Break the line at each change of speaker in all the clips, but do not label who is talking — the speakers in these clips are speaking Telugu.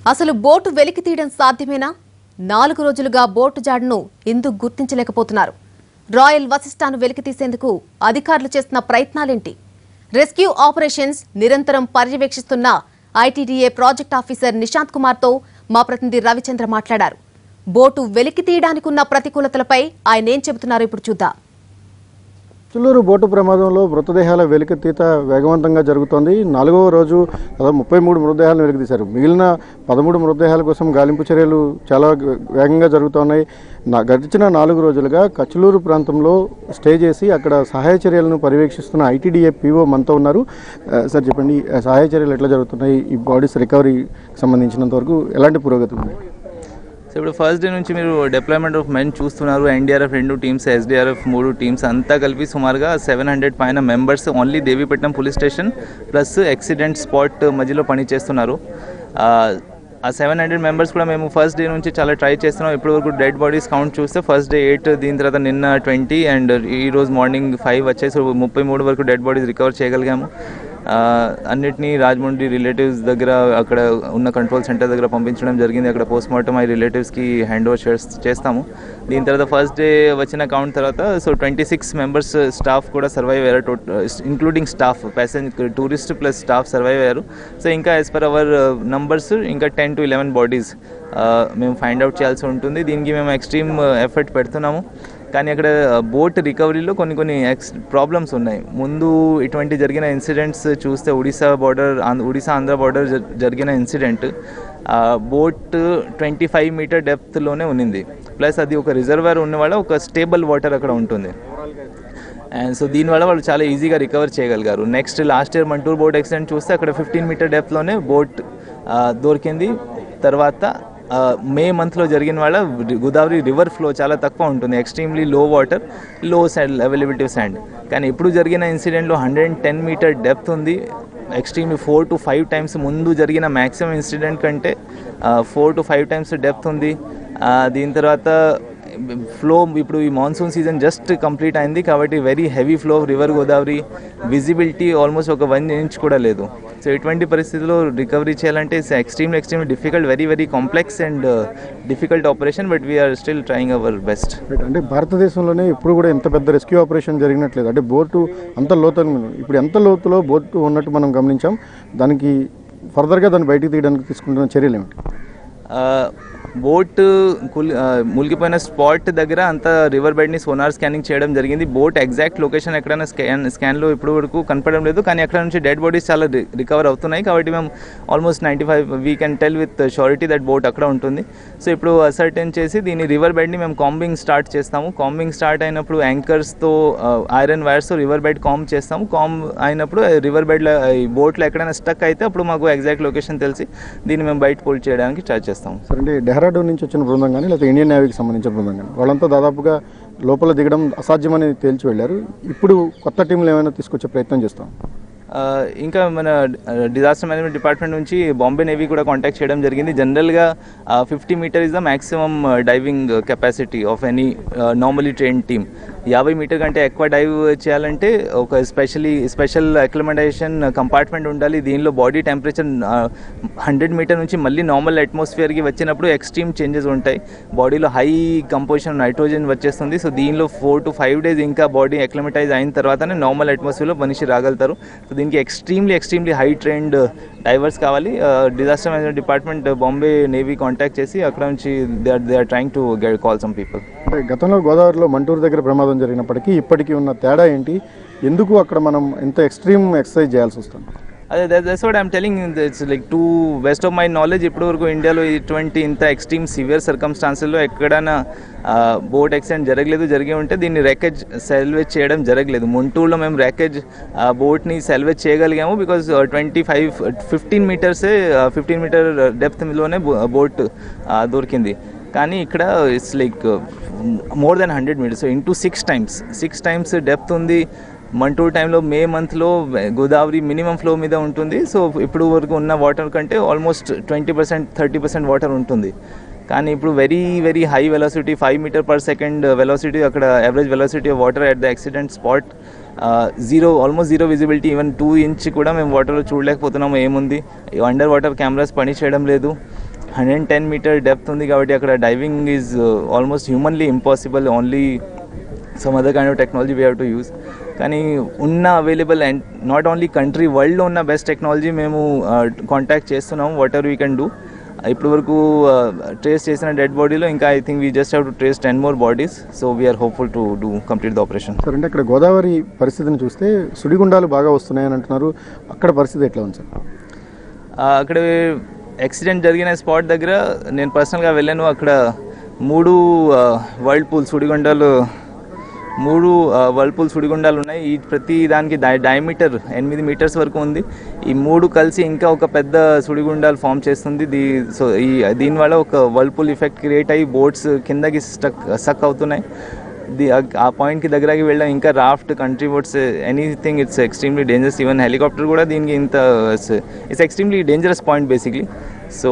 అసలు బోటు వెలికి తీయడం సాధ్యమేనా నాలుగు రోజులుగా బోటు జాడను ఎందుకు గుర్తించలేకపోతున్నారు రాయల్ వశిష్టాను వెలికి తీసేందుకు అధికారులు చేస్తున్న ప్రయత్నాలేంటి రెస్క్యూ ఆపరేషన్స్ నిరంతరం పర్యవేక్షిస్తున్న ఐటీడీఏ ప్రాజెక్ట్ ఆఫీసర్ నిశాంత్ కుమార్తో మా ప్రతినిధి రవిచంద్ర మాట్లాడారు బోటు వెలికి తీయడానికి ఉన్న ప్రతికూలతలపై ఆయన ఏం చెబుతున్నారో ఇప్పుడు చూద్దాం
చిల్లూరు బోటు ప్రమాదంలో మృతదేహాల వెలికితీత వేగవంతంగా జరుగుతోంది నాలుగవ రోజు దాదాపు ముప్పై మూడు మృతదేహాలను వెలికితీశారు మిగిలిన పదమూడు మృతదేహాల కోసం గాలింపు చర్యలు చాలా వేగంగా జరుగుతున్నాయి నా గడిచిన నాలుగు రోజులుగా కచ్చలూరు ప్రాంతంలో స్టే చేసి అక్కడ సహాయ చర్యలను పర్యవేక్షిస్తున్న ఐటీడీఏ పీఓ మనతో ఉన్నారు ఆ, సార్ చెప్పండి ఆ సహాయ చర్యలు ఎట్లా జరుగుతున్నాయి ఈ బాడీస్ రికవరీ సంబంధించినంత వరకు ఎలాంటి పురోగతి ఉంది
సో ఇప్పుడు ఫస్ట్ డే నుంచి మీరు డిప్లాయ్మెంట్ ఆఫ్ మెన్ చూస్తున్నారు ఎన్డీఆర్ఎఫ్ రెండు టీమ్స్ ఎస్డీఆర్ఎఫ్ మూడు టీమ్స్ అంతా కలిపి సుమారుగా సెవెన్ హండ్రెడ్ పైన members only Devipatnam police station plus accident spot మధ్యలో పని చేస్తున్నారు ఆ, ఆ సెవెన్ హండ్రెడ్ మెంబర్స్ కూడా మేము ఫస్ట్ డే నుంచి చాలా ట్రై చేస్తున్నాం ఇప్పటి వరకు డెడ్ బాడీస్ కౌంట్ చూస్తే ఫస్ట్ డే ఎయిట్ దీని తర్వాత నిన్న ట్వంటీ అండ్ ఈ రోజు మార్నింగ్ ఫైవ్ వచ్చేసి ముప్పై మూడు వరకు డెడ్ బాడీస్ రికవర్ చేయగలిగాము ఆ, అన్నిటినీ రాజమండ్రి రిలేటివ్స్ దగ్గర అక్కడ ఉన్న కంట్రోల్ సెంటర్ దగ్గర పంపించడం జరిగింది అక్కడ పోస్ట్ మార్టం అయ్యి రిలేటివ్స్కి హ్యాండ్ ఓవర్ చేస్తాము దీని తర్వాత ఫస్ట్ డే వచ్చిన కౌంట్ తర్వాత so twenty six members staff కూడా సర్వైవ్ అయ్యారు including staff passenger tourist plus staff survive అయ్యారు సో ఇంకా యాజ్ పర్ అవర్ నంబర్స్ ఇంకా టెన్ టు ఇలెవెన్ బాడీస్ మేము ఫైండ్ అవుట్ చేయాల్సి ఉంటుంది దీనికి మేము ఎక్స్ట్రీమ్ ఎఫర్ట్ పెడుతున్నాము కానీ అక్కడ బోట్ రికవరీలో కొన్ని కొన్ని ఎక్స్ ప్రాబ్లమ్స్ ఉన్నాయి ముందు ఇటువంటి జరిగిన ఇన్సిడెంట్స్ చూస్తే ఒడిశా బార్డర్ ఒడిశా ఆంధ్ర బార్డర్ జరిగిన incident boat twenty five metre డెప్త్లోనే ఉన్నింది ప్లస్ అది ఒక రిజర్వర్ ఉన్న వాళ్ళ ఒక స్టేబుల్ వాటర్ అక్కడ ఉంటుంది అండ్ సో దీనివల్ల వాళ్ళు చాలా ఈజీగా రికవర్ చేయగలిగారు next last year Mantur boat accident చూస్తే అక్కడ ఫిఫ్టీన్ మీటర్ డెప్త్లోనే బోట్ దొరికింది తర్వాత ఆ, మే మంత్లో జరిగిన వాళ్ళ గోదావరి రివర్ ఫ్లో చాలా తక్కువ ఉంటుంది ఎక్స్ట్రీమ్లీ లో వాటర్ లో శాండ్ అవైలబిలిటీ శాండ్ కానీ ఇప్పుడు జరిగిన ఇన్సిడెంట్లో hundred and ten metre depth ఉంది ఎక్స్ట్రీమ్లీ ఫోర్ టు ఫైవ్ టైమ్స్ ముందు జరిగిన మ్యాక్సిమం ఇన్సిడెంట్ కంటే four to five times depth ఉంది ఆ, దీని తర్వాత ఫ్లో ఇప్పుడు ఈ మాన్సూన్ సీజన్ జస్ట్ కంప్లీట్ అయింది కాబట్టి very heavy flow river Godavari visibility almost ఒక వన్ ఇంచ్ కూడా లేదు సో ఇటువంటి పరిస్థితుల్లో రికవరీ చేయాలంటే it's extremely extremely difficult very very complex and difficult operation but we're still trying our best
right అంటే భారతదేశంలోనే ఇప్పుడు కూడా ఎంత పెద్ద రెస్క్యూ ఆపరేషన్ జరిగినట్లేదు అంటే బోటు అంత లోతు ఇప్పుడు ఎంత లోతులో బోటు ఉన్నట్టు మనం గమనించాం దానికి ఫర్దర్గా దాన్ని బయటికి తీయడానికి తీసుకుంటున్న చర్యలు ఏమిటి
బోట్ కుల్ ఆ, మునిగిపోయిన స్పాట్ దగ్గర అంతా రివర్ బెడ్ని సోనార్ స్కానింగ్ చేయడం జరిగింది బోట్ ఎగ్జాక్ట్ లొకేషన్ ఎక్కడైనా స్కాన్ స్కాన్లో ఇప్పుడు వరకు కనపడడం లేదు కానీ అక్కడ నుంచి డెడ్ బాడీస్ చాలా రికవర్ అవుతున్నాయి కాబట్టి మేము almost ninety five we can tell with surety that boat అక్కడ ఉంటుంది సో ఇప్పుడు అసర్టైన్ చేసి దీని రివర్ బెడ్ని మేము కాంబింగ్ స్టార్ట్ చేస్తాము కాంబింగ్ స్టార్ట్ అయినప్పుడు యాంకర్స్తో ఐరన్ వైర్స్తో రివర్ బెడ్ కామ్ చేస్తాము కామ్ అయినప్పుడు రివర్ బెడ్లో ఈ బోట్లో ఎక్కడైనా స్టక్ అయితే అప్పుడు మాకు ఎగ్జాక్ట్ లొకేషన్ తెలిసి దీన్ని మేము బయట పుల్ చేయడానికి ట్రై చేస్తాము
సరే అంటే డెహ్రాడూన్ నుంచి వచ్చిన బృందం కానీ లేకపోతే ఇండియన్ నేవీకి సంబంధించిన బృందం కానీ వాళ్ళంతా దాదాపుగా లోపల దిగడం అసాధ్యమని తేల్చి వెళ్ళారు ఇప్పుడు కొత్త టీంలు ఏమైనా తీసుకొచ్చే ప్రయత్నం చేస్తాం
ఆ, ఇంకా మన డిజాస్టర్ మేనేజ్మెంట్ డిపార్ట్మెంట్ నుంచి బాంబే నేవీ కూడా కాంటాక్ట్ చేయడం జరిగింది జనరల్గా fifty metre is the maximum diving capacity of any normally train team యాభై మీటర్ కంటే ఎక్కువ డైవ్ చేయాలంటే ఒక స్పెషలీ స్పెషల్ అక్లమడేషన్ కంపార్ట్మెంట్ ఉండాలి దీనిలో బాడీ టెంపరేచర్ హండ్రెడ్ మీటర్ నుంచి మళ్ళీ నార్మల్ అట్మాస్ఫియర్కి వచ్చినప్పుడు ఎక్స్ట్రీమ్ చేంజెస్ ఉంటాయి బాడీలో హై కంపోజిషన్ నైట్రోజన్ వచ్చేస్తుంది సో దీనిలో ఫోర్ టు ఫైవ్ డేస్ ఇంకా బాడీ అక్లమటైజ్ అయిన తర్వాతనే నార్మల్ అట్మాస్ఫియర్లో మనిషి రాగలుగుతారు సో దీనికి extremely extremely high trained divers కావాలి disaster management department Bombay navy contact చేసి అక్కడ నుంచి they are they are trying to get call some people
అంటే గతంలో గోదావరిలో మంటూరు దగ్గర ప్రమాదం జరిగినప్పటికీ ఇప్పటికీ ఉన్న తేడా ఏంటి ఎందుకు అక్కడ మనం ఎంత ఎక్స్ట్రీమ్ ఎక్సర్సైజ్ చేయాల్సి వస్తుంది
అదే that's what I'm telling it's like to best of my knowledge ఇప్పటివరకు ఇండియాలో ఇటువంటి ఇంత ఎక్స్ట్రీమ్ సివియర్ సర్కమ్స్టాన్సెస్లో ఎక్కడైనా బోట్ యాక్సిడెంట్ జరగలేదు జరిగి ఉంటే దీన్ని ర్యాకేజ్ సెల్వేజ్ చేయడం జరగలేదు ముంటూరులో మేము ర్యాకేజ్ బోట్ని సెల్వేజ్ చేయగలిగాము బికాజ్ ట్వంటీ ఫైవ్ ఫిఫ్టీన్ మీటర్సే ఫిఫ్టీన్ మీటర్ డెప్త్లోనే బోట్ దొరికింది కానీ ఇక్కడ it's like more than hundred metres into six times six times depth ఉంది మంటూరు టైంలో మే మంత్లో గోదావరి మినిమం ఫ్లో మీద ఉంటుంది సో ఇప్పుడు వరకు ఉన్న వాటర్ కంటే almost twenty percent thirty percent water ఉంటుంది కానీ ఇప్పుడు very very high velocity five metre per second velocity అక్కడ average velocity of water at the accident spot zero almost zero visibility even two inch కూడా మేము వాటర్లో చూడలేకపోతున్నాము ఏముంది అండర్ వాటర్ కెమెరాస్ పని చేయడం లేదు హండ్రెడ్ టెన్ మీటర్ డెప్త్ ఉంది కాబట్టి అక్కడ diving is almost humanly impossible only some other kind of technology we have to use కానీ ఉన్న available and not only country వరల్డ్లో ఉన్న బెస్ట్ టెక్నాలజీ మేము కాంటాక్ట్ చేస్తున్నాం whatever we can do ఇప్పటి వరకు ట్రేస్ చేసిన డెడ్ బాడీలో ఇంకా I think we just have to trace ten more bodies so we're hopeful to do complete the operation
sir అంటే ఇక్కడ గోదావరి పరిస్థితిని చూస్తే సుడిగుండాలు బాగా వస్తున్నాయని అంటున్నారు అక్కడ పరిస్థితి ఎట్లా ఉంది సార్
ఆ, అక్కడ యాక్సిడెంట్ జరిగిన స్పాట్ దగ్గర నేను పర్సనల్గా వెళ్ళాను అక్కడ మూడు వరల్డ్ పూల్ సుడిగుండాలు మూడు వరల్డ్ పూల్ సుడిగుండాలు ఉన్నాయి ఈ ప్రతి దానికి డై డయామీటర్ ఎనిమిది మీటర్స్ వరకు ఉంది ఈ మూడు కలిసి ఇంకా ఒక పెద్ద సుడిగుండాలు ఫామ్ చేస్తుంది దీ సో ఈ దీనివల్ల ఒక వరల్డ్ ఎఫెక్ట్ క్రియేట్ అయ్యి బోట్స్ కిందకి స్టక్ సక్ అవుతున్నాయి ది ఆ పాయింట్కి దగ్గరకి వెళ్ళాం ఇంకా raft country boats anything it's extremely dangerous even helicopter కూడా దీనికి ఇంత it's extremely dangerous point basically so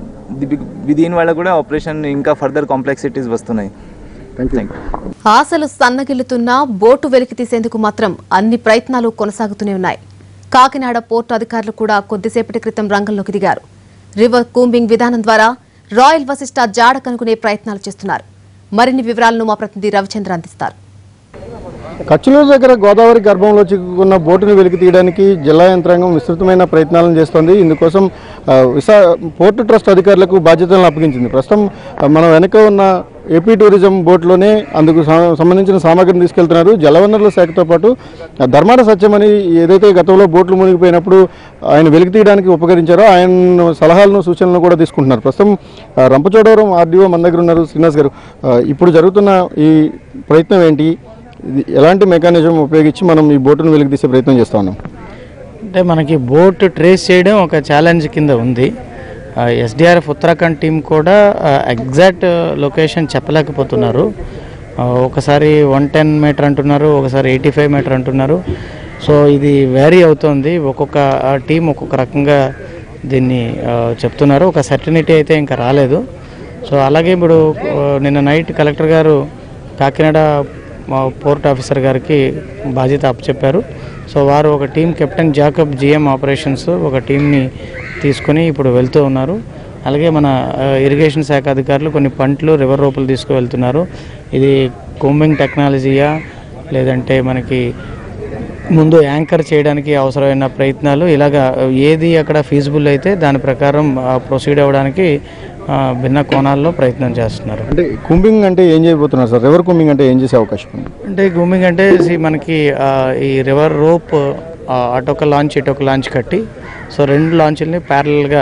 దీనివల్ల కూడా ఆపరేషన్ ఇంకా ఫర్దర్ కాంప్లెక్సిటీస్ వస్తున్నాయి
థ్యాంక్ యూ
థ్యాంక్ యూ
ఆశలు సన్నగిల్లుతున్నా బోటు వెలికి తీసేందుకు మాత్రం అన్ని ప్రయత్నాలు కొనసాగుతూనే ఉన్నాయి కాకినాడ పోర్టు అధికారులు కూడా కొద్దిసేపటి క్రితం రంగంలోకి దిగారు రివర్ కూంబింగ్ విధానం ద్వారా రాయల్ వశిష్ట జాడ కనుక్కునే ప్రయత్నాలు చేస్తున్నారు మరిన్ని వివరాలను మా ప్రతినిధి రవిచంద్ర అందిస్తారు
కచ్చులూరు దగ్గర గోదావరి గర్భంలో చిక్కుకున్న బోటును వెలికి తీయడానికి జిల్లా యంత్రాంగం విస్తృతమైన ప్రయత్నాలను చేస్తోంది ఇందుకోసం ఆ, విశా పోర్టు ట్రస్ట్ అధికారులకు బాధ్యతలను అప్పగించింది ప్రస్తుతం ఆ, మనం వెనక ఉన్న ఏపీ టూరిజం బోట్లోనే అందుకు సా- సంబంధించిన సామాగ్రిని తీసుకెళ్తున్నారు జలవనరుల శాఖతో పాటు ఆ, ధర్మాన సత్యం అని ఏదైతే గతంలో బోట్లు మునిగిపోయినప్పుడు ఆయన వెలికి తీయడానికి ఉపకరించారో ఆయన సలహాలను సూచనలను కూడా తీసుకుంటున్నారు ప్రస్తుతం ఆ, రంపచోడవరం ఆర్డీఓ మన దగ్గర ఉన్నారు శ్రీనివాస్ గారు ఆ, ఇప్పుడు జరుగుతున్న ఈ ప్రయత్నం ఏంటి ఇది ఎలాంటి మెకానిజం ఉపయోగించి మనం ఈ బోటును వెలికి తీసే ప్రయత్నం చేస్తా ఉన్నాం
అంటే మనకి బోట్ ట్రేస్ చేయడం ఒక ఛాలెంజ్ కింద ఉంది ఎస్డిఆర్ఎఫ్ ఉత్తరాఖండ్ టీం కూడా ఎగ్జాక్ట్ లొకేషన్ చెప్పలేకపోతున్నారు ఆ, ఒకసారి వన్ టెన్ మీటర్ అంటున్నారు ఒకసారి ఎయిటీ ఫైవ్ మీటర్ అంటున్నారు సో ఇది వేరీ అవుతుంది ఒక్కొక్క టీం ఒక్కొక్క రకంగా దీన్ని ఆ, చెప్తున్నారు ఒక సర్టినిటీ అయితే ఇంకా రాలేదు సో అలాగే ఇప్పుడు ఆ, నిన్న నైట్ కలెక్టర్ గారు కాకినాడ మా పోర్ట్ ఆఫీసర్ గారికి బాధ్యత అప్పచెప్పారు సో వారు ఒక team captain Jacob GM operations ఒక టీంని తీసుకొని ఇప్పుడు వెళ్తూ ఉన్నారు అలాగే మన ఆ, ఇరిగేషన్ శాఖ అధికారులు కొన్ని పంటలు రివర్ రోపులు తీసుకువెళ్తున్నారు ఇది కోంబింగ్ టెక్నాలజీయా లేదంటే మనకి ముందు యాంకర్ చేయడానికి అవసరమైన ప్రయత్నాలు ఇలాగా ఏది అక్కడ ఫీజిబుల్ అయితే దాని ప్రకారం ప్రొసీడ్ అవ్వడానికి ఆ, భిన్న కోణాల్లో ప్రయత్నం చేస్తున్నారు
అంటే కుంబింగ్ అంటే ఏం చేయబోతున్నారు సార్ రివర్ కుంబింగ్ అంటే ఏం చేసే అవకాశం ఉంది
అంటే గూమింగ్ అంటే see మనకి ఆ, ఈ రివర్ రోప్ ఆ, అటొక లాంచ్ ఇటొక లాంచ్ కట్టి సో రెండు లాంచ్ల్ని ప్యారలల్గా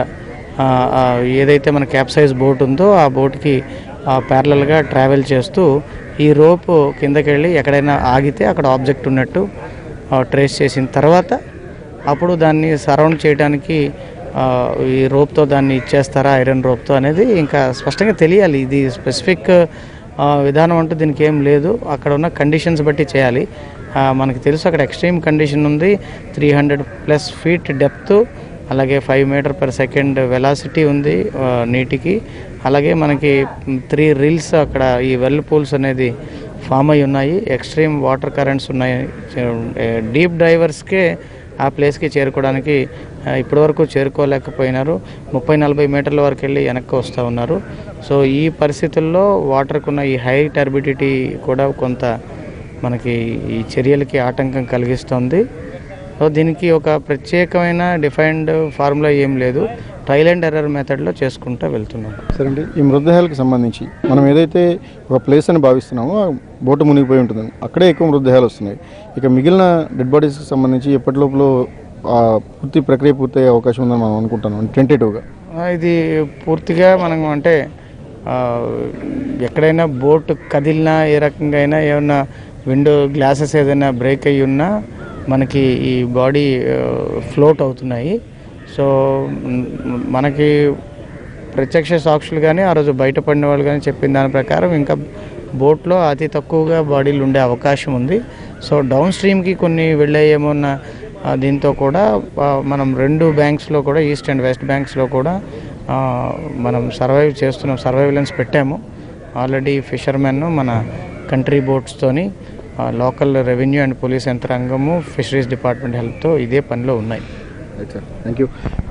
ఏదైతే మన క్యాప్సైజ్ బోట్ ఉందో ఆ బోట్కి ప్యారలల్గా ట్రావెల్ చేస్తూ ఈ రోప్ కిందకి వెళ్ళి ఎక్కడైనా ఆగితే అక్కడ ఆబ్జెక్ట్ ఉన్నట్టు ట్రేస్ చేసిన తర్వాత అప్పుడు దాన్ని సరౌండ్ చేయడానికి ఆ, ఈ రోప్తో దాన్ని ఇచ్చేస్తారా ఐరన్ రోప్తో అనేది ఇంకా స్పష్టంగా తెలియాలి ఇది స్పెసిఫిక్ ఆ, విధానం అంటూ దీనికి ఏం లేదు అక్కడ ఉన్న కండిషన్స్ బట్టి చేయాలి ఆ, మనకి తెలుసు అక్కడ ఎక్స్ట్రీమ్ కండిషన్ ఉంది three hundred plus feet depth అలాగే five metre per second velocity ఉంది ఆ, నీటికి అలాగే మనకి త్రీ రీల్స్ అక్కడ ఈ వెల్ పూల్స్ అనేది ఫామ్ అయి ఉన్నాయి ఎక్స్ట్రీమ్ వాటర్ కరెంట్స్ ఉన్నాయి డీప్ డైవర్స్కే ఆ ప్లేస్కి చేరుకోవడానికి ఆ, ఇప్పటివరకు చేరుకోలేకపోయినారు ముప్పై నలభై మీటర్ల వరకు వెళ్ళి వెనక్కి వస్తూ ఉన్నారు సో ఈ పరిస్థితుల్లో వాటర్కు ఉన్న ఈ హై టర్బిడిటీ కూడా కొంత మనకి ఈ చర్యలకి ఆటంకం కలిగిస్తుంది సో దీనికి ఒక ప్రత్యేకమైన డిఫైన్డ్ ఫార్ములా ఏం లేదు ట్రైల్ అండ్ ఎర్రర్ మెథడ్లో చేసుకుంటూ వెళ్తున్నాం
సరే అండి ఈ మృతదేహాలకు సంబంధించి మనం ఏదైతే ఒక ప్లేస్ అని భావిస్తున్నామో ఆ బోటు మునిగిపోయి ఉంటుంది అక్కడే ఎక్కువ మృతదేహాలు వస్తున్నాయి ఇక మిగిలిన డెడ్ బాడీస్కి సంబంధించి ఎప్పటి లోపల ఆ పూర్తి ప్రక్రియ పూర్తయ్యే అవకాశం ఉందని మనం అనుకుంటున్నాం టెంటేటివ్గా
ఆ, ఇది పూర్తిగా మనం అంటే ఆ, ఎక్కడైనా బోట్ కదిలినా ఏ రకంగా అయినా ఏమన్నా విండో గ్లాసెస్ ఏదైనా బ్రేక్ అయ్యి ఉన్నా మనకి ఈ బాడీ ఫ్లోట్ అవుతున్నాయి సో మ్, మనకి ప్రత్యక్ష సాక్షులు కానీ ఆ రోజు బయటపడిన వాళ్ళు కానీ చెప్పిన దాని ప్రకారం ఇంకా బోట్లో అతి తక్కువగా బాడీలు ఉండే అవకాశం ఉంది సో డౌన్ స్ట్రీమ్కి కొన్ని వెళ్ళాయేమోన్న ఆ, దీంతో కూడా ఆ, మనం రెండు బ్యాంక్స్లో కూడా ఈస్ట్ అండ్ వెస్ట్ బ్యాంక్స్లో కూడా ఆ, మనం సర్వైవ్ చేస్తున్నాం సర్వైలెన్స్ పెట్టాము ఆల్రెడీ ఫిషర్మెన్ మన కంట్రీ బోట్స్తోని లోకల్ రెవెన్యూ అండ్ పోలీస్ యంత్రాంగము ఫిషరీస్ డిపార్ట్మెంట్ హెల్ప్తో ఇదే పనిలో ఉన్నాయి
రైట్ సార్ థ్యాంక్ యూ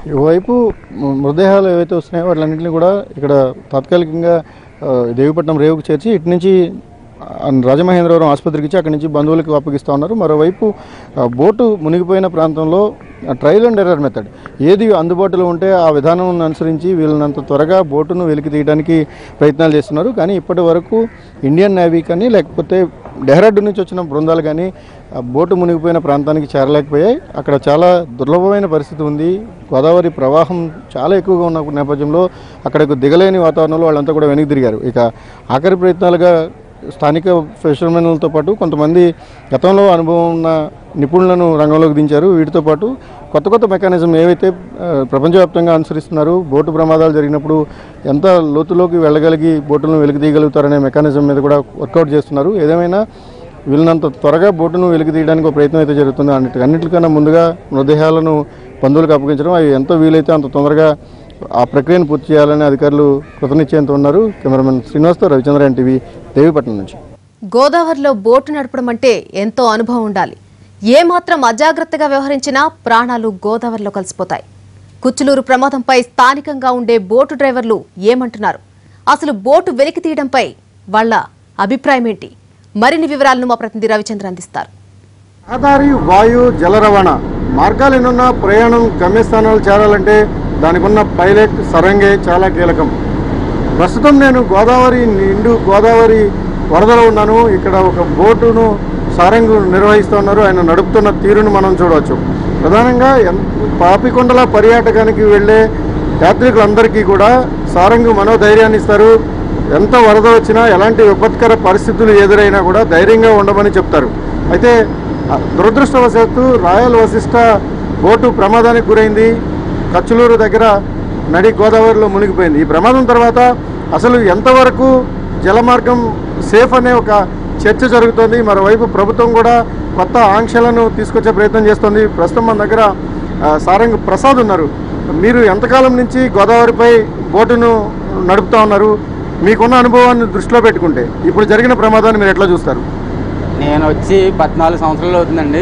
ఓవైపు మ- మృతదేహాలు ఏవైతే వస్తున్నాయో వాటిలన్నింటినీ కూడా ఇక్కడ తాత్కాలికంగా ఆ, దేవిపట్నం రేవుకు చేర్చి ఇటు నుంచి ఆ, రాజమహేంద్రవరం ఆసుపత్రికి ఇచ్చి అక్కడి నుంచి బంధువులకు అప్పగిస్తూ ఉన్నారు మరోవైపు ఆ, బోటు మునిగిపోయిన ప్రాంతంలో ట్రయల్ అండ్ ఎర్రర్ మెథడ్ ఏది అందుబాటులో ఉంటే ఆ విధానం అనుసరించి వీళ్ళనంత త్వరగా బోటును వెలికి తీయడానికి ప్రయత్నాలు చేస్తున్నారు కానీ ఇప్పటి వరకు ఇండియన్ నేవీ కానీ లేకపోతే డెహ్రాడూన్ నుంచి వచ్చిన బృందాలు కానీ ఆ బోటు మునిగిపోయిన ప్రాంతానికి చేరలేకపోయాయి అక్కడ చాలా దుర్లభమైన పరిస్థితి ఉంది గోదావరి ప్రవాహం చాలా ఎక్కువగా ఉన్న నేపథ్యంలో అక్కడకు దిగలేని వాతావరణంలో వాళ్ళంతా కూడా వెనక్కి తిరిగారు ఇక ఆఖరి ప్రయత్నాలుగా స్థానిక ఫిషర్మెన్లతో పాటు కొంతమంది గతంలో అనుభవం ఉన్న నిపుణులను రంగంలోకి దించారు వీటితో పాటు కొత్త కొత్త మెకానిజం ఏవైతే ఆ, ప్రపంచవ్యాప్తంగా అనుసరిస్తున్నారు బోటు ప్రమాదాలు జరిగినప్పుడు ఎంత లోతులోకి వెళ్ళగలిగి బోటులను వెలికి తీయగలుగుతారనే మెకానిజం మీద కూడా వర్కౌట్ చేస్తున్నారు ఏదేమైనా వీళ్ళనంత త్వరగా బోటును వెలికి తీయడానికి ఒక ప్రయత్నం అయితే జరుగుతుంది అన్నిటి అన్నిటికన్నా ముందుగా మృతదేహాలను బంధువులకు అప్పగించడం అవి ఎంత వీలైతే అంత తొందరగా ఆ ప్రక్రియను పూర్తి చేయాలని అధికారులు కృతనిశ్చయంతో ఉన్నారు కెమెరామెన్ శ్రీనివాస్తో రవిచంద్ర టీవీ దేవీపట్నం నుంచి
గోదావరిలో బోటు నడపడం అంటే ఎంతో అనుభవం ఉండాలి ఏమాత్రం అజాగ్రత్తగా వ్యవహరించినా ప్రాణాలు గోదావరిలో కలిసిపోతాయి కుచ్చులూరు ప్రమాదంపై స్థానికంగా ఉండే బోటు డ్రైవర్లు ఏమంటున్నారు అసలు బోటు వెలికి తీయడంపై వాళ్ళ అభిప్రాయం ఏంటి మరిన్ని వివరాలను మా ప్రతినిధి రవిచంద్ర అందిస్తారు
రహదారి వాయు జల రవాణా మార్గాలు ఎన్నున్నా ప్రయాణం గమ్యస్థానాలు చేరాలంటే దానికి ఉన్న పైలట్ సరంగే చాలా కీలకం ప్రస్తుతం నేను గోదావరి నిండు గోదావరి వరదలో ఉన్నాను ఇక్కడ ఒక బోటును సారంగు నిర్వహిస్తున్నారు ఆయన నడుపుతున్న తీరును మనం చూడవచ్చు ప్రధానంగా ఎన్- పాపికొండల పర్యాటకానికి వెళ్ళే యాత్రికులందరికీ కూడా సారంగు మనోధైర్యాన్ని ఇస్తారు ఎంత వరద వచ్చినా ఎలాంటి విపత్కర పరిస్థితులు ఎదురైనా కూడా ధైర్యంగా ఉండమని చెప్తారు అయితే ఆ, దురదృష్టవశాత్తు రాయల్ వశిష్ట బోటు ప్రమాదానికి గురైంది కచ్చులూరు దగ్గర నడి గోదావరిలో మునిగిపోయింది ఈ ప్రమాదం తర్వాత అసలు ఎంతవరకు జలమార్గం సేఫ్ అనే ఒక చర్చ జరుగుతోంది మరోవైపు ప్రభుత్వం కూడా కొత్త ఆంక్షలను తీసుకొచ్చే ప్రయత్నం చేస్తోంది ప్రస్తుతం మన దగ్గర ఆ, సారంగ్ ప్రసాద్ ఉన్నారు మీరు ఎంతకాలం నుంచి గోదావరిపై బోటును నడుపుతా ఉన్నారు మీకున్న అనుభవాన్ని దృష్టిలో పెట్టుకుంటే ఇప్పుడు జరిగిన ప్రమాదాన్ని మీరు ఎట్లా చూస్తారు
నేను వచ్చి పద్నాలుగు సంవత్సరాలు అవుతుందండి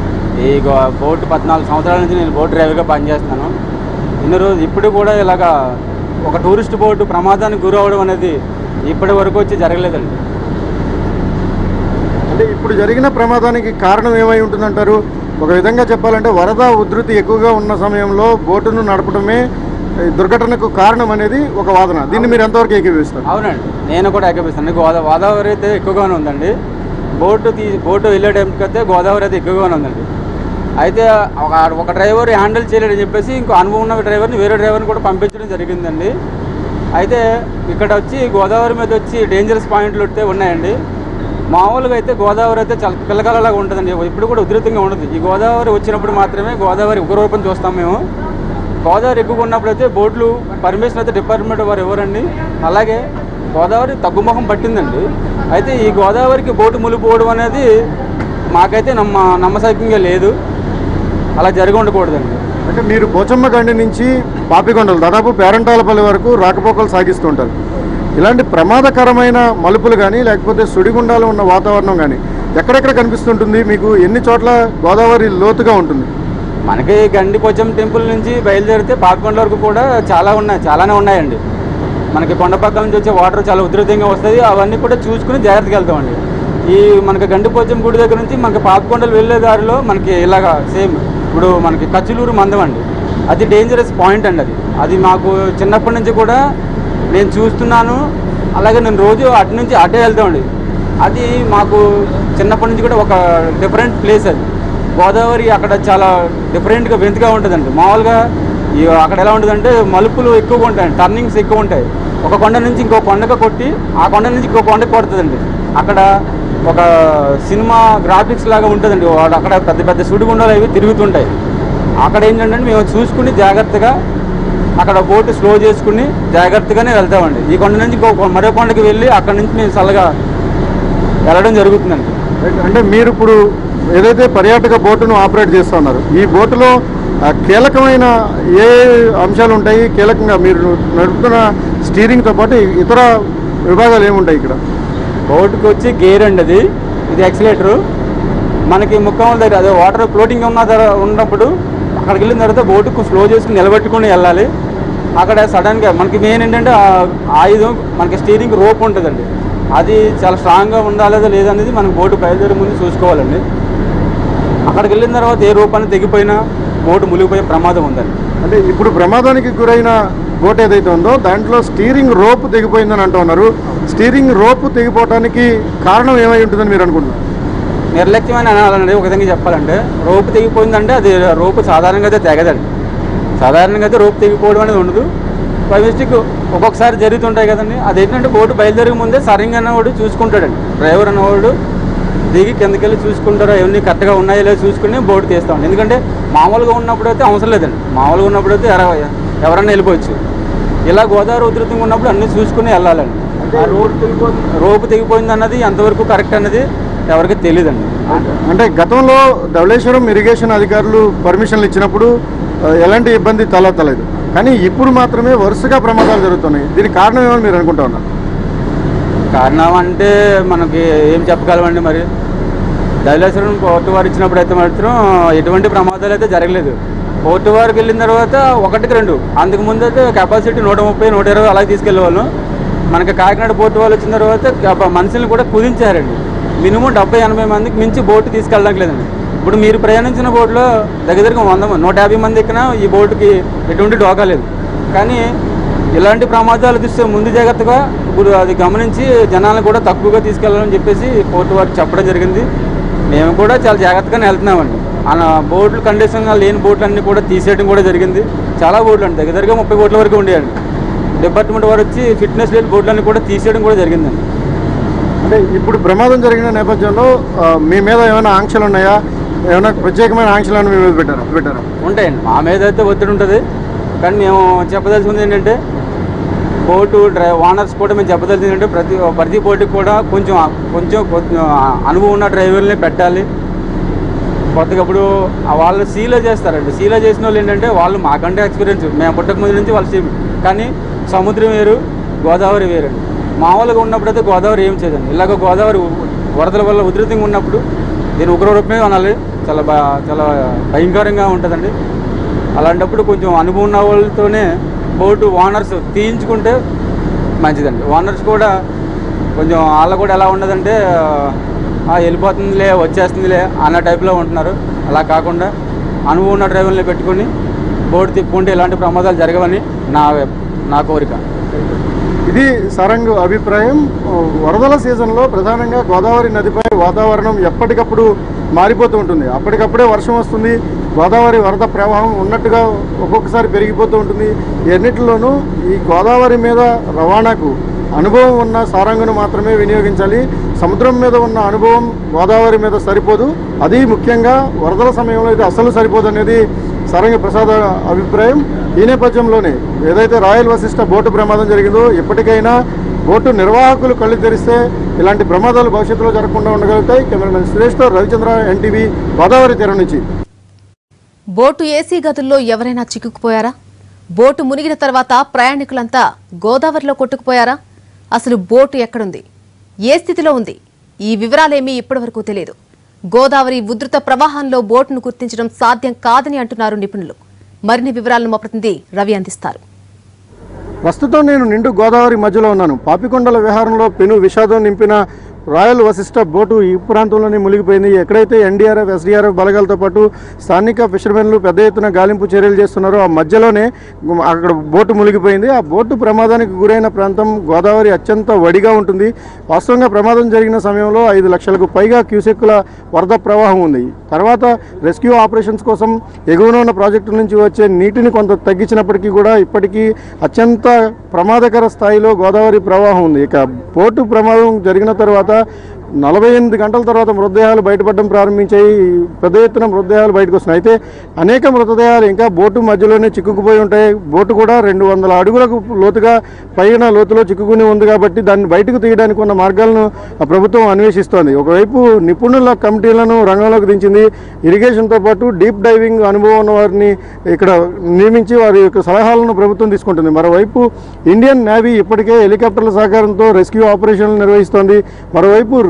ఈ గో- బోట్ పద్నాలుగు సంవత్సరాల నుంచి నేను బోట్ డ్రైవర్గా పనిచేస్తున్నాను ఇన్ని రోజు ఇప్పుడు కూడా ఇలాగా ఒక టూరిస్ట్ బోటు ప్రమాదానికి గురవడం అనేది ఇప్పటి వరకు వచ్చి జరగలేదండి
అంటే ఇప్పుడు జరిగిన ప్రమాదానికి కారణం ఏమై ఉంటుందంటారు ఒక విధంగా చెప్పాలంటే వరద ఉధృతి ఎక్కువగా ఉన్న సమయంలో బోటును నడపడమే ఈ దుర్ఘటనకు కారణం అనేది ఒక వాదన దీన్ని మీరు ఎంతవరకు ఏకీభవిస్తారు
అవునండి నేను కూడా ఏకపిస్తాను గోదా గోదావరి అయితే ఎక్కువగానే ఉందండి బోటు తీ బోటు వెళ్ళే టైంకి అయితే గోదావరి అయితే ఎక్కువగానే ఉందండి అయితే ఒక ఒక డ్రైవర్ హ్యాండిల్ చేయలేడని చెప్పేసి ఇంకో అనుభవం ఉన్న డ్రైవర్ని వేరే డ్రైవర్ని కూడా పంపించడం జరిగిందండి అయితే ఇక్కడ వచ్చి గోదావరి మీద వచ్చి డేంజరస్ పాయింట్లు అయితే ఉన్నాయండి మామూలుగా అయితే గోదావరి అయితే చాలా పిల్లకాలలాగా ఉంటుందండి ఇప్పుడు కూడా ఉధృతంగా ఉండదు ఈ గోదావరి వచ్చినప్పుడు మాత్రమే గోదావరి ఉగ్రరూపం చూస్తాం మేము గోదావరి ఎక్కువగా ఉన్నప్పుడు అయితే బోట్లు పర్మిషన్ అయితే డిపార్ట్మెంట్ వారు ఇవ్వరండి అలాగే గోదావరి తగ్గుముఖం పట్టిందండి అయితే ఈ గోదావరికి బోటు మునిగిపోవడం అనేది మాకైతే నమ్మ నమ్మసక్యంగా లేదు అలా జరిగి ఉండకూడదండి
అంటే మీరు పోచమ్మ గండి నుంచి పాపికొండలు దాదాపు పేరంటాలపల్లి వరకు రాకపోకలు సాగిస్తుంటారు ఇలాంటి ప్రమాదకరమైన మలుపులు కానీ లేకపోతే సుడిగుండాలు ఉన్న వాతావరణం కానీ ఎక్కడెక్కడ కనిపిస్తుంటుంది మీకు ఎన్ని చోట్ల గోదావరి లోతుగా ఉంటుంది
మనకి గండిపోచం టెంపుల్ నుంచి బయలుదేరితే పాపికొండ వరకు కూడా చాలా ఉన్నాయి చాలానే ఉన్నాయండి మనకి కొండ పక్కల నుంచి వచ్చే వాటర్ చాలా ఉధృతంగా వస్తుంది అవన్నీ కూడా చూసుకుని జాగ్రత్తగా వెళ్తామండి ఈ మనకి గండిపోచం గుడి దగ్గర నుంచి మనకి పాపికొండలు వెళ్ళే దారిలో మనకి ఇలాగా సేమ్ ఇప్పుడు మనకి కచ్చులూరు మందం అండి అది డేంజరస్ పాయింట్ అండి అది అది మాకు చిన్నప్పటి నుంచి కూడా నేను చూస్తున్నాను అలాగే నేను రోజు అటు నుంచి అటే వెళ్తామండి అది మాకు చిన్నప్పటి నుంచి కూడా ఒక డిఫరెంట్ ప్లేస్ అది గోదావరి అక్కడ చాలా డిఫరెంట్గా వింతగా ఉంటుందండి మామూలుగా ఈ అక్కడ ఎలా ఉంటుందంటే మలుపులు ఎక్కువగా ఉంటాయి టర్నింగ్స్ ఎక్కువ ఉంటాయి ఒక కొండ నుంచి ఇంకో కొండకు కొట్టి ఆ కొండ నుంచి ఇంకో కొండకు కొడుతుందండి అక్కడ ఒక సినిమా గ్రాఫిక్స్ లాగా ఉంటుందండి వాడు అక్కడ పెద్ద పెద్ద సుడిగుండాలు అవి తిరుగుతుంటాయి అక్కడ ఏంటంటే మేము చూసుకుని జాగ్రత్తగా అక్కడ బోటు స్లో చేసుకుని జాగ్రత్తగానే వెళ్తామండి ఈ కొండ నుంచి ఇంకో కొ- మరో కొండకి వెళ్ళి అక్కడ నుంచి మేము చల్లగా వెళ్ళడం జరుగుతుందండి
అంటే మీరు ఇప్పుడు ఏదైతే పర్యాటక బోటును ఆపరేట్ చేస్తున్నారు ఈ బోటులో ఆ, కీలకమైన ఏ అంశాలు ఉంటాయి కీలకంగా మీరు నడుపుతున్న స్టీరింగ్తో పాటు ఇతర విభాగాలు ఏముంటాయి ఇక్కడ
బోటుకి వచ్చి గేర్ అండి అది ఇది యాక్సిలేటరు మనకి ముక్కం దగ్గర అదే వాటర్ ఫ్లోటింగ్ ఉన్న దగ్గర ఉన్నప్పుడు అక్కడికి వెళ్ళిన తర్వాత బోటు స్లో చేసుకుని నిలబెట్టుకుని వెళ్ళాలి అక్కడ సడన్గా మనకి మెయిన్ ఏంటంటే ఆ ఆయుధం మనకి స్టీరింగ్ రోప్ ఉంటుందండి అది చాలా స్ట్రాంగ్గా ఉండాలేదో లేదనేది మనకు బోటు బయలుదేరే ముందు చూసుకోవాలండి అక్కడికి వెళ్ళిన తర్వాత ఏ రోప్ అనేది తెగిపోయినా బోటు మునిగిపోయే ప్రమాదం ఉందండి
అంటే ఇప్పుడు ప్రమాదానికి గురైన బోట్ ఏదైతే ఉందో దాంట్లో స్టీరింగ్ రోప్ తెగిపోయిందని అంటున్నారు స్టీరింగ్ రోప్ తెగిపోవడానికి కారణం ఏమై ఉంటుందని మీరు అనుకుంటున్నారు
నిర్లక్ష్యమైన అనాలండి ఒక విధంగా చెప్పాలంటే రోపు తెగిపోయిందంటే అది రోపు సాధారణంగా అయితే తెగదండి సాధారణంగా అయితే రోపు తెగిపోవడం అనేది ఉండదు బై మిస్టేక్ ఒక్కొక్కసారి జరుగుతుంటాయి కదండి అదేంటంటే బోటు బయలుదేరే ముందే సరింగ్ అన్నవాడు చూసుకుంటాడండి డ్రైవర్ అన్నవాడు దిగి కిందకి వెళ్ళి చూసుకుంటారో అవన్నీ కరెక్ట్గా ఉన్నాయో లేదో చూసుకుని బోటు తీస్తామండి ఎందుకంటే మామూలుగా ఉన్నప్పుడు అయితే అవసరం లేదండి మామూలుగా ఉన్నప్పుడు అయితే ఎర- ఎవరన్నా వెళ్ళిపోవచ్చు ఇలా గోదావరి ఉధృతంగా ఉన్నప్పుడు అన్నీ చూసుకుని వెళ్ళాలండి ఆ రోడ్డు తెగిపోయింది రోపు తెగిపోయింది అన్నది ఎంతవరకు కరెక్ట్ అన్నది ఎవరికి తెలియదండి
అంటే గతంలో ధవళేశ్వరం ఇరిగేషన్ అధికారులు పర్మిషన్లు ఇచ్చినప్పుడు ఆ, ఎలాంటి ఇబ్బంది తలెత్తలేదు కానీ ఇప్పుడు మాత్రమే వరుసగా ప్రమాదాలు జరుగుతున్నాయి దీనికి కారణం ఏమని మీరు అనుకుంటా ఉన్నారు
కారణం అంటే మనకి ఏం చెప్పగలమండి మరి ధవళేశ్వరం పోర్టు వారు ఇచ్చినప్పుడు అయితే మాత్రం ఎటువంటి ప్రమాదాలు అయితే జరగలేదు పోర్టు వారికి వెళ్ళిన తర్వాత ఒకటికి రెండు అంతకు ముందు అయితే కెపాసిటీ నూట ముప్పై నూట ఇరవై అలాగే తీసుకెళ్ళేవాళ్ళం మనకి కాకినాడ పోర్టు వాళ్ళు వచ్చిన తర్వాత కెప- మనుషుల్ని కూడా కుదించారండి మినిమం డెబ్బై ఎనభై మందికి మించి బోటు తీసుకెళ్ళడానికి లేదండి ఇప్పుడు మీరు ప్రయాణించిన బోట్లో దగ్గర దగ్గర వంద మంది నూట యాభై మంది ఎక్కినా ఈ బోటుకి ఎటువంటి డోకా లేదు కానీ ఇలాంటి ప్రమాదాలు చూస్తే ముందు జాగ్రత్తగా ఇప్పుడు అది గమనించి జనాలను కూడా తక్కువగా తీసుకెళ్ళాలని చెప్పేసి పోర్టు వారికి చెప్పడం జరిగింది మేము కూడా చాలా జాగ్రత్తగానే వెళ్తున్నామండి అలా బోట్లు కండిషన్గా లేని బోట్లు అన్నీ కూడా తీసేయడం కూడా జరిగింది చాలా బోట్లు అండి దగ్గర దగ్గర ముప్పై బోట్ల వరకు ఉండేయండి డిపార్ట్మెంట్ వారు వచ్చి ఫిట్నెస్ లేని బోట్లన్నీ కూడా తీసేయడం కూడా జరిగిందండి
అంటే ఇప్పుడు ప్రమాదం జరిగిన నేపథ్యంలో ఆ, మీ మీద ఏమైనా ఆంక్షలు ఉన్నాయా ఏమైనా ప్రత్యేకమైన ఆంక్షలు ఏమైనా మీ మీద పెట్టారా పెట్టారా
ఉంటాయండి మా మీద అయితే ఒత్తిడి ఉంటుంది కానీ మేము చెప్పదలుచుకుంది ఏంటంటే బోటు డ్రై ఓనర్స్ కూడా మేము చెప్పదలుచుకుంది ఏంటంటే ప్రతి ప్రతి బోటుకి కూడా కొంచెం కొంచెం కొంచెం అనుభవం ఉన్న డ్రైవర్ని పెట్టాలి కొత్తగా ఇప్పుడు ఆ వాళ్ళు సీలో చేస్తారండి సీలో చేసిన వాళ్ళు ఏంటంటే వాళ్ళు మాకంటే ఎక్స్పీరియన్స్ మేము పుట్టక ముందు నుంచి వాళ్ళు సీ కానీ సముద్రం వేరు గోదావరి వేరండి మామూలుగా ఉన్నప్పుడు అయితే గోదావరి ఏం చేయదండి ఇలాగ గోదావరి వరదల వల్ల ఉధృతంగా ఉన్నప్పుడు దీని ఉగ్రరూపమే అనాలి చాలా బా చాలా భయంకరంగా ఉంటుందండి అలాంటప్పుడు కొంచెం అనుభవం ఉన్న వాళ్ళతోనే బోటు ఓనర్స్ తీయించుకుంటే మంచిదండి ఓనర్స్ కూడా కొంచెం వాళ్ళు కూడా ఎలా ఉండదంటే "ఆ, వెళ్ళిపోతుందిలే వచ్చేస్తుందిలే అన్న టైప్లో ఉంటున్నారు అలా కాకుండా అనుభవం ఉన్న డ్రైవర్ని పెట్టుకొని బోటు తిప్పుకుంటే ఇలాంటి ప్రమాదాలు జరగవని నా నా కోరిక
ఇది సరంగ్ అభిప్రాయం వరదల సీజన్లో ప్రధానంగా గోదావరి నదిపై వాతావరణం ఎప్పటికప్పుడు మారిపోతూ ఉంటుంది అప్పటికప్పుడే వర్షం వస్తుంది గోదావరి వరద ప్రవాహం ఉన్నట్టుగా ఒక్కొక్కసారి పెరిగిపోతూ ఉంటుంది ఎన్నిటిలోనూ ఈ గోదావరి మీద రవాణాకు అనుభవం ఉన్న సారంగును మాత్రమే వినియోగించాలి సముద్రం మీద ఉన్న అనుభవం గోదావరి మీద సరిపోదు అది ముఖ్యంగా వరదల సమయంలో ఇది అసలు సరిపోదు అనేది సరంగ ప్రసాద్ అభిప్రాయం ఈ నేపథ్యంలోనే ఏదైతే రాయల్ వశిష్ట బోటు ప్రమాదం జరిగిందో ఇప్పటికైనా బోటు నిర్వాహకులు కళ్ళు తెరిస్తే ఇలాంటి ప్రమాదాలు భవిష్యత్తులో జరగకుండా ఉండగలుగుతాయి కెమెరామెన్ సురేష్తో రవిచంద్ర ఎన్టీవీ గోదావరి తీరం నుంచి
బోటు ఏసీ గదుల్లో ఎవరైనా చిక్కుకుపోయారా బోటు మునిగిన తర్వాత ప్రయాణికులంతా గోదావరిలో కొట్టుకుపోయారా అసలు బోటు ఎక్కడుంది ఏ స్థితిలో ఉంది ఈ వివరాలేమీ ఇప్పటివరకు తెలియదు గోదావరి ఉధృత ప్రవాహంలో బోటును గుర్తించడం సాధ్యం కాదని అంటున్నారు నిపుణులు మరిన్ని వివరాలను మా ప్రతినిధి రవి అందిస్తారు
ప్రస్తుతం నేను నిండు గోదావరి మధ్యలో ఉన్నాను పాపికొండల విహారంలో పెను విషాదం నింపిన రాయల్ వశిష్ట బోటు ఈ ప్రాంతంలోనే మునిగిపోయింది ఎక్కడైతే ఎన్డీఆర్ఎఫ్ ఎస్డీఆర్ఎఫ్ బలగాలతో పాటు స్థానిక ఫిషర్మెన్లు పెద్ద ఎత్తున గాలింపు చర్యలు చేస్తున్నారో ఆ మధ్యలోనే అక్కడ బోటు మునిగిపోయింది ఆ బోటు ప్రమాదానికి గురైన ప్రాంతం గోదావరి అత్యంత వడిగా ఉంటుంది వాస్తవంగా ప్రమాదం జరిగిన సమయంలో ఐదు లక్షలకు పైగా క్యూసెక్కుల వరద ప్రవాహం ఉంది తర్వాత రెస్క్యూ ఆపరేషన్స్ కోసం ఎగువన ఉన్న ప్రాజెక్టు నుంచి వచ్చే నీటిని కొంత తగ్గించినప్పటికీ కూడా ఇప్పటికీ అత్యంత ప్రమాదకర స్థాయిలో గోదావరి ప్రవాహం ఉంది ఇక బోటు ప్రమాదం జరిగిన తర్వాత నలభై ఎనిమిది గంటల తర్వాత మృతదేహాలు బయటపడడం ప్రారంభించాయి పెద్ద ఎత్తున మృతదేహాలు బయటకు వస్తున్నాయి అయితే అనేక మృతదేహాలు ఇంకా బోటు మధ్యలోనే చిక్కుకుపోయి ఉంటాయి బోటు కూడా రెండు వందల అడుగులకు లోతుగా పైన లోతులో చిక్కుకుని ఉంది కాబట్టి దాన్ని బయటకు తీయడానికి ఉన్న మార్గాలను ఆ ప్రభుత్వం అన్వేషిస్తోంది ఒకవైపు నిపుణుల కమిటీలను రంగంలోకి దించింది ఇరిగేషన్తో పాటు డీప్ డైవింగ్ అనుభవం ఉన్న వారిని ఇక్కడ నియమించి వారి యొక్క సలహాలను ప్రభుత్వం తీసుకుంటుంది మరోవైపు ఇండియన్ నేవీ ఇప్పటికే హెలికాప్టర్ల సహకారంతో రెస్క్యూ ఆపరేషన్లు నిర్వహిస్తోంది మరోవైపు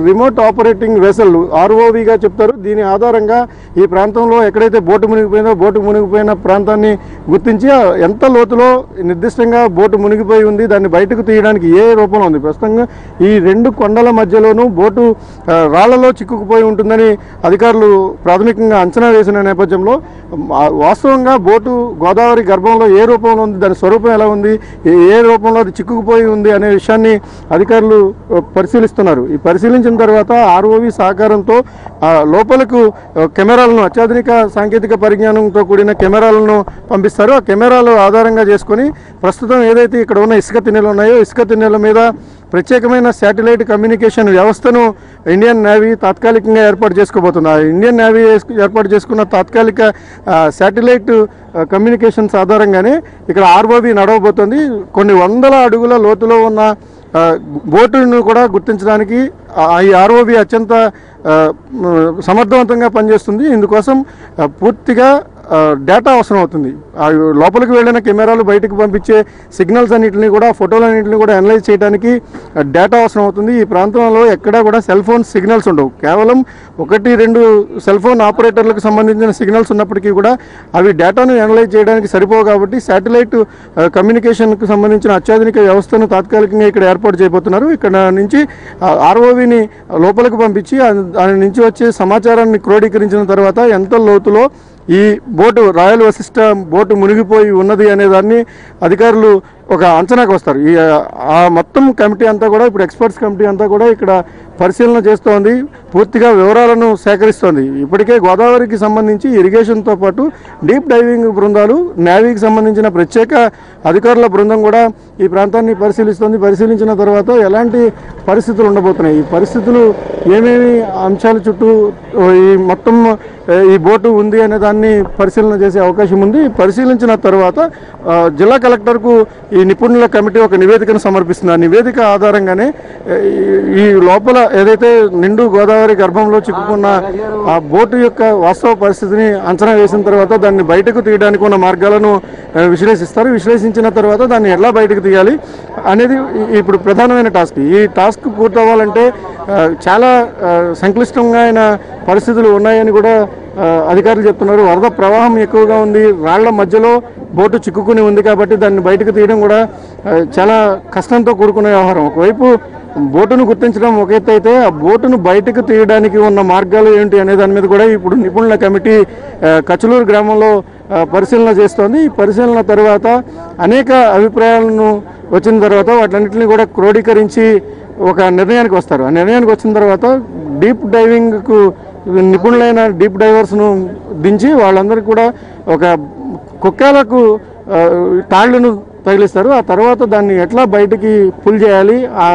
రిమోట్ ఆపరేటింగ్ వెసల్ ఆర్ఓవిగా చెప్తారు దీని ఆధారంగా ఈ ప్రాంతంలో ఎక్కడైతే బోటు మునిగిపోయిందో బోటు మునిగిపోయిన ప్రాంతాన్ని గుర్తించి ఆ ఎంత లోతులో నిర్దిష్టంగా బోటు మునిగిపోయి ఉంది దాన్ని బయటకు తీయడానికి ఏ రూపంలో ఉంది ప్రస్తుతంగా ఈ రెండు కొండల మధ్యలోనూ బోటు ఆ, రాళ్లలో చిక్కుకుపోయి ఉంటుందని అధికారులు ప్రాథమికంగా అంచనా వేసిన నేపథ్యంలో ఆ, వాస్తవంగా బోటు గోదావరి గర్భంలో ఏ రూపంలో ఉంది దాని స్వరూపం ఎలా ఉంది ఏ- ఏ రూపంలో అది చిక్కుకుపోయి ఉంది అనే విషయాన్ని అధికారులు ఆ, పరిశీలిస్తున్నారు ఈ పరిశీలించిన తర్వాత ఆర్ఓవి సహకారంతో ఆ, లోపలకు ఆ, కెమెరాలను అత్యాధునిక సాంకేతిక పరిజ్ఞానంతో కూడిన కెమెరాలను పంపిస్తారు ఆ కెమెరాలు ఆధారంగా చేసుకొని ప్రస్తుతం ఏదైతే ఇక్కడ ఉన్న ఇసుక తిన్నెలు ఉన్నాయో ఇసుక తిన్నెల మీద ప్రత్యేకమైన శాటిలైట్ కమ్యూనికేషన్ వ్యవస్థను ఇండియన్ నేవీ తాత్కాలికంగా ఏర్పాటు చేసుకోబోతుంది ఆ ఇండియన్ నేవీ ఏస్- ఏర్పాటు చేసుకున్న తాత్కాలిక ఆ, శాటిలైట్ ఆ, కమ్యూనికేషన్స్ ఆధారంగానే ఇక్కడ ఆర్ఓబి నడవబోతుంది కొన్ని వందల అడుగుల లోతులో ఉన్న ఆ, బోటును కూడా గుర్తించడానికి ఆ, ఈ ఆర్ఓబి అత్యంత ఆ, మ్, సమర్థవంతంగా పనిచేస్తుంది ఇందుకోసం ఆ, పూర్తిగా ఆ, డేటా అవసరం అవుతుంది ఆ లోపలికి వెళ్ళిన కెమెరాలు బయటకు పంపించే సిగ్నల్స్ అన్నింటిని కూడా ఫోటోలన్నింటిని కూడా అనలైజ్ చేయడానికి ఆ, డేటా అవసరం అవుతుంది ఈ ప్రాంతంలో ఎక్కడా కూడా సెల్ ఫోన్ సిగ్నల్స్ ఉండవు కేవలం ఒకటి రెండు సెల్ ఫోన్ ఆపరేటర్లకు సంబంధించిన సిగ్నల్స్ ఉన్నప్పటికీ కూడా అవి డేటాను అనలైజ్ చేయడానికి సరిపోవు కాబట్టి శాటిలైట్ ఆ, కమ్యూనికేషన్కు సంబంధించిన అత్యాధునిక వ్యవస్థను తాత్కాలికంగా ఇక్కడ ఏర్పాటు చేయబోతున్నారు ఇక్కడ నుంచి ఆర్ఓవిని లోపలికి పంపించి ఆ- దాని నుంచి వచ్చే సమాచారాన్ని క్రోడీకరించిన తర్వాత ఎంత లోతులో ఈ బోటు రాయల్ వశిష్ట బోటు మునిగిపోయి ఉన్నది అనే దాన్ని అధికారులు ఒక అంచనాకు వస్తారు ఈ ఆ మొత్తం కమిటీ అంతా కూడా ఇప్పుడు ఎక్స్పర్ట్స్ కమిటీ అంతా కూడా ఇక్కడ పరిశీలన చేస్తోంది పూర్తిగా వివరాలను సేకరిస్తోంది ఇప్పటికే గోదావరికి సంబంధించి ఇరిగేషన్తో పాటు డీప్ డైవింగ్ బృందాలు నేవీకి సంబంధించిన ప్రత్యేక అధికారుల బృందం కూడా ఈ ప్రాంతాన్ని పరిశీలిస్తోంది పరిశీలించిన తర్వాత ఎలాంటి పరిస్థితులు ఉండబోతున్నాయి ఈ పరిస్థితులు ఏమేమి అంశాల చుట్టూ ఈ మొత్తం ఏ, ఈ బోటు ఉంది అనే దాన్ని పరిశీలన చేసే అవకాశం ఉంది పరిశీలించిన తర్వాత ఆ, జిల్లా కలెక్టర్కు ఈ నిపుణుల కమిటీ ఒక నివేదికను సమర్పిస్తుంది ఆ నివేదిక ఆధారంగానే ఏ, ఈ- ఈ లోపల ఏదైతే నిండు గోదావరి గర్భంలో చిక్కుకున్న ఆ బోటు యొక్క వాస్తవ పరిస్థితిని అంచనా వేసిన తర్వాత దాన్ని బయటకు తీయడానికి ఉన్న మార్గాలను ఆ, విశ్లేషిస్తారు విశ్లేషించిన తర్వాత దాన్ని ఎలా బయటకు తీయాలి అనేది ఈ- ఇప్పుడు ప్రధానమైన టాస్క్ ఈ టాస్క్ పూర్తవ్వాలంటే ఆ, చాలా ఆ, సంక్లిష్టంగా అయిన పరిస్థితులు ఉన్నాయని కూడా ఆ, అధికారులు చెప్తున్నారు వరద ప్రవాహం ఎక్కువగా ఉంది రాళ్ల మధ్యలో బోటు చిక్కుకుని ఉంది కాబట్టి దాన్ని బయటకు తీయడం కూడా ఆ, చాలా కష్టంతో కూడుకున్న వ్యవహారం ఒకవైపు బోటును గుర్తించడం ఒక ఎత్తు అయితే ఆ బోటును బయటకు తీయడానికి ఉన్న మార్గాలు ఏంటి అనే దాని మీద కూడా ఇప్పుడు నిపుణుల కమిటీ ఆ, కచలూరు గ్రామంలో ఆ, పరిశీలన చేస్తోంది ఈ పరిశీలన తర్వాత అనేక అభిప్రాయాలను వచ్చిన తర్వాత వాటన్నిటిని కూడా క్రోడీకరించి ఒక నిర్ణయానికి వస్తారు ఆ నిర్ణయానికి వచ్చిన తర్వాత డీప్ డైవింగ్కు నిపుణులైన డీప్ డైవర్స్ను దించి వాళ్ళందరికీ కూడా ఒక కుక్కాలకు ఆ, తాళ్లను తగిలిస్తారు ఆ తర్వాత దాన్ని ఎట్లా బయటికి పుల్ చేయాలి ఆ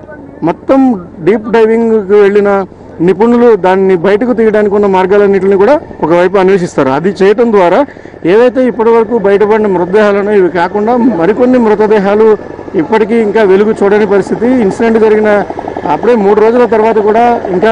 మొత్తం డీప్ డైవింగ్కి వెళ్ళిన నిపుణులు దాన్ని బయటకు తీయడానికి ఉన్న మార్గాలన్నింటిని కూడా ఒకవైపు అన్వేషిస్తారు అది చేయటం ద్వారా ఏదైతే ఇప్పటివరకు బయటపడిన మృతదేహాలను ఇవి కాకుండా మరికొన్ని మృతదేహాలు ఇప్పటికీ ఇంకా వెలుగు చూడని పరిస్థితి ఇన్సిడెంట్ జరిగిన అప్పుడే మూడు రోజుల తర్వాత కూడా ఇంకా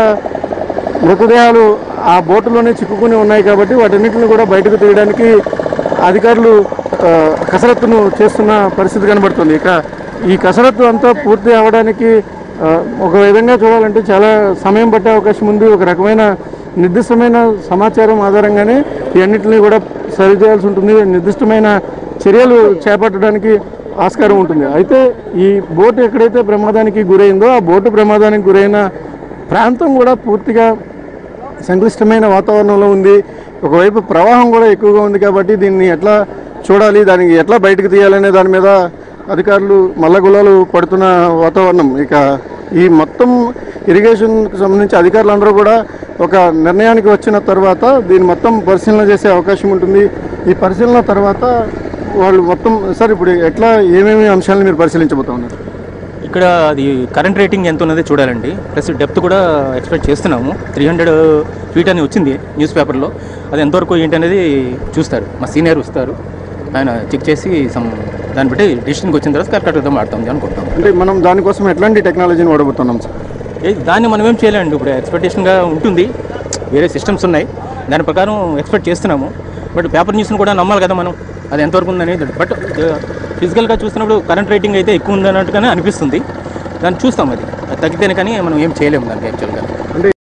మృతదేహాలు ఆ బోటులోనే చిక్కుకుని ఉన్నాయి కాబట్టి వాటన్నిటిని కూడా బయటకు తీయడానికి అధికారులు ఆ, కసరత్తును చేస్తున్న పరిస్థితి కనబడుతుంది ఇక ఈ కసరత్తు అంతా పూర్తి అవ్వడానికి ఆ, ఒక విధంగా చూడాలంటే చాలా సమయం పట్టే అవకాశం ఉంది ఒక రకమైన నిర్దిష్టమైన సమాచారం ఆధారంగానే ఈ అన్నింటినీ కూడా సరిచేయాల్సి ఉంటుంది నిర్దిష్టమైన చర్యలు చేపట్టడానికి ఆస్కారం ఉంటుంది అయితే ఈ బోటు ఎక్కడైతే ప్రమాదానికి గురైందో ఆ బోటు ప్రమాదానికి గురైన ప్రాంతం కూడా పూర్తిగా సంక్లిష్టమైన వాతావరణంలో ఉంది ఒకవైపు ప్రవాహం కూడా ఎక్కువగా ఉంది కాబట్టి దీన్ని ఎట్లా చూడాలి దానికి ఎట్లా బయటకు తీయాలనే దాని మీద అధికారులు మల్లగులాలు పడుతున్న వాతావరణం ఇక ఈ మొత్తం ఇరిగేషన్కి సంబంధించి అధికారులందరూ కూడా ఒక నిర్ణయానికి వచ్చిన తర్వాత దీన్ని మొత్తం పరిశీలన చేసే అవకాశం ఉంటుంది ఈ పరిశీలన తర్వాత వాళ్ళు మొత్తం సార్ ఇప్పుడు ఎట్లా ఏమేమి అంశాలను మీరు పరిశీలించబోతా ఉన్నారు
ఇక్కడ అది కరెంట్ రేటింగ్ ఎంత ఉన్నదో చూడాలండి ప్లస్ డెప్త్ కూడా ఎక్స్పెక్ట్ చేస్తున్నాము త్రీ హండ్రెడ్ ఫీట్ అని వచ్చింది న్యూస్ పేపర్లో అది ఎంతవరకు ఏంటి అనేది చూస్తారు మా సీనియర్ వస్తారు ఆయన చెక్ చేసి సమ్ దాన్ని బట్టి డిసిషన్కి వచ్చిన తర్వాత కరెక్ట్గా మాడతాం అనుకుంటాం
అంటే మనం దానికోసం ఎట్లాంటి టెక్నాలజీని వాడబోతున్నాం సార్
ఏ దాన్ని మనం ఏం చేయలేండి ఇప్పుడు ఎక్స్పెక్టేషన్గా ఉంటుంది వేరే సిస్టమ్స్ ఉన్నాయి దాని ప్రకారం ఎక్స్పెక్ట్ చేస్తున్నాము బట్ పేపర్ న్యూస్ని కూడా నమ్మాలి కదా మనం అది ఎంతవరకు ఉందనేది బట్ ఫిజికల్గా చూసినప్పుడు కరెంట్ రేటింగ్ అయితే ఎక్కువ ఉందన్నట్టుగానే అనిపిస్తుంది దాన్ని చూస్తాం అది అది తగ్గితేనే కానీ మనం ఏం చేయలేము దానికి యాక్చువల్గా